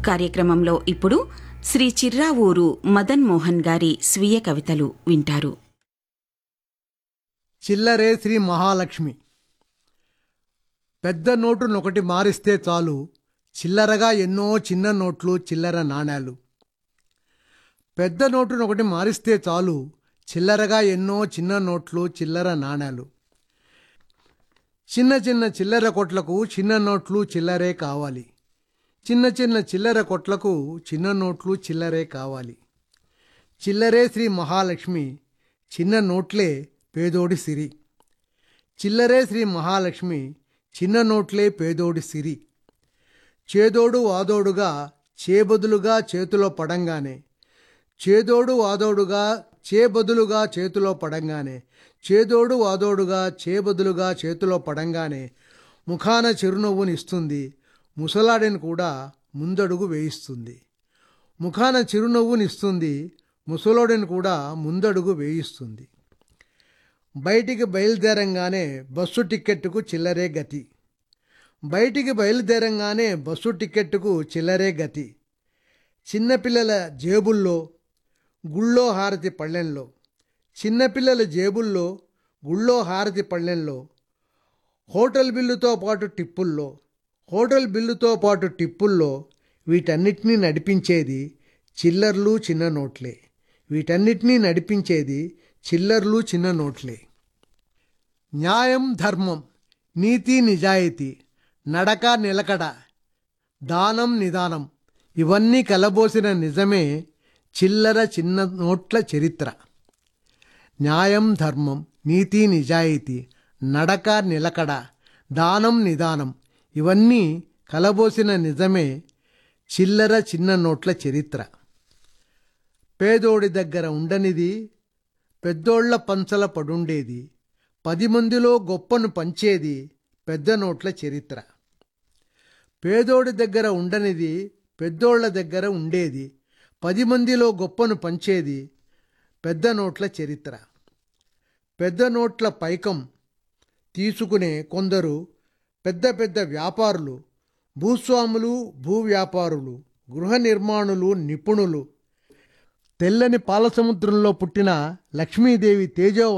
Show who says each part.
Speaker 1: కార్యక్రమంలో ఇప్పుడు శ్రీ చిర్రావూరు మదన్ మోహన్ గారి స్వీయ కవితలు వింటారు
Speaker 2: చిల్లరే శ్రీ మహాలక్ష్మి పెద్ద నోటునొకటి మారిస్తే చాలు చిల్లరగా ఎన్నో చిన్న నోట్లు చిల్లర నాణేలు పెద్ద నోటునొకటి మారిస్తే చాలు చిల్లరగా ఎన్నో చిన్న నోట్లు చిల్లర నాణేలు చిన్న చిన్న చిల్లర కొట్లకు చిన్న నోట్లు చిల్లరే కావాలి చిన్న చిన్న చిల్లర కొట్లకు చిన్న నోట్లు చిల్లరే కావాలి చిల్లరే శ్రీ మహాలక్ష్మి చిన్న నోట్లే పేదోడి సిరి చిల్లరే శ్రీ మహాలక్ష్మి చిన్న నోట్లే పేదోడి సిరి చేదోడు వాదోడుగా చేబదులుగా చేతిలో పడంగానే చేదోడు వాదోడుగా చేబదులుగా చేతిలో పడంగానే చేదోడు వాదోడుగా చేబదులుగా చేతిలో పడంగానే ముఖాన చిరునవ్వునిస్తుంది ముసలాడిని కూడా ముందడుగు వేయిస్తుంది ముఖాన చిరునవ్వునిస్తుంది ముసలోడిని కూడా ముందడుగు వేయిస్తుంది బయటికి బయలుదేరంగానే బస్సు టిక్కెట్టుకు చిల్లరే గతి బయటికి బయలుదేరంగానే బస్సు టిక్కెట్టుకు చిల్లరే గతి చిన్నపిల్లల జేబుల్లో గుళ్ళో హారతి పళ్ళెంలో చిన్నపిల్లల జేబుల్లో గుళ్ళో హారతి పళ్ళెంలో హోటల్ బిల్లుతో పాటు టిప్పుల్లో హోటల్ బిల్లుతో పాటు టిప్పుల్లో వీటన్నిటినీ నడిపించేది చిల్లర్లు చిన్న నోట్లే వీటన్నిటినీ నడిపించేది చిల్లర్లు చిన్న నోట్లే న్యాయం ధర్మం నీతి నిజాయితీ నడక నిలకడ దానం నిదానం ఇవన్నీ కలబోసిన నిజమే చిల్లర చిన్న నోట్ల చరిత్ర న్యాయం ధర్మం నీతి నిజాయితీ నడక నిలకడ దానం నిదానం ఇవన్నీ కలబోసిన నిజమే చిల్లర చిన్న నోట్ల చరిత్ర పేదోడి దగ్గర ఉండనిది పెద్దోళ్ల పంచల పడుండేది పది మందిలో గొప్పను పంచేది పెద్ద నోట్ల చరిత్ర పేదోడి దగ్గర ఉండనిది పెద్దోళ్ల దగ్గర ఉండేది పది మందిలో గొప్పను పంచేది పెద్ద నోట్ల చరిత్ర పెద్ద నోట్ల పైకం తీసుకునే కొందరు పెద్ద పెద్ద వ్యాపారులు భూస్వాములు భూ వ్యాపారులు గృహ నిర్మాణులు నిపుణులు తెల్లని పాలసముద్రంలో పుట్టిన లక్ష్మీదేవి తేజో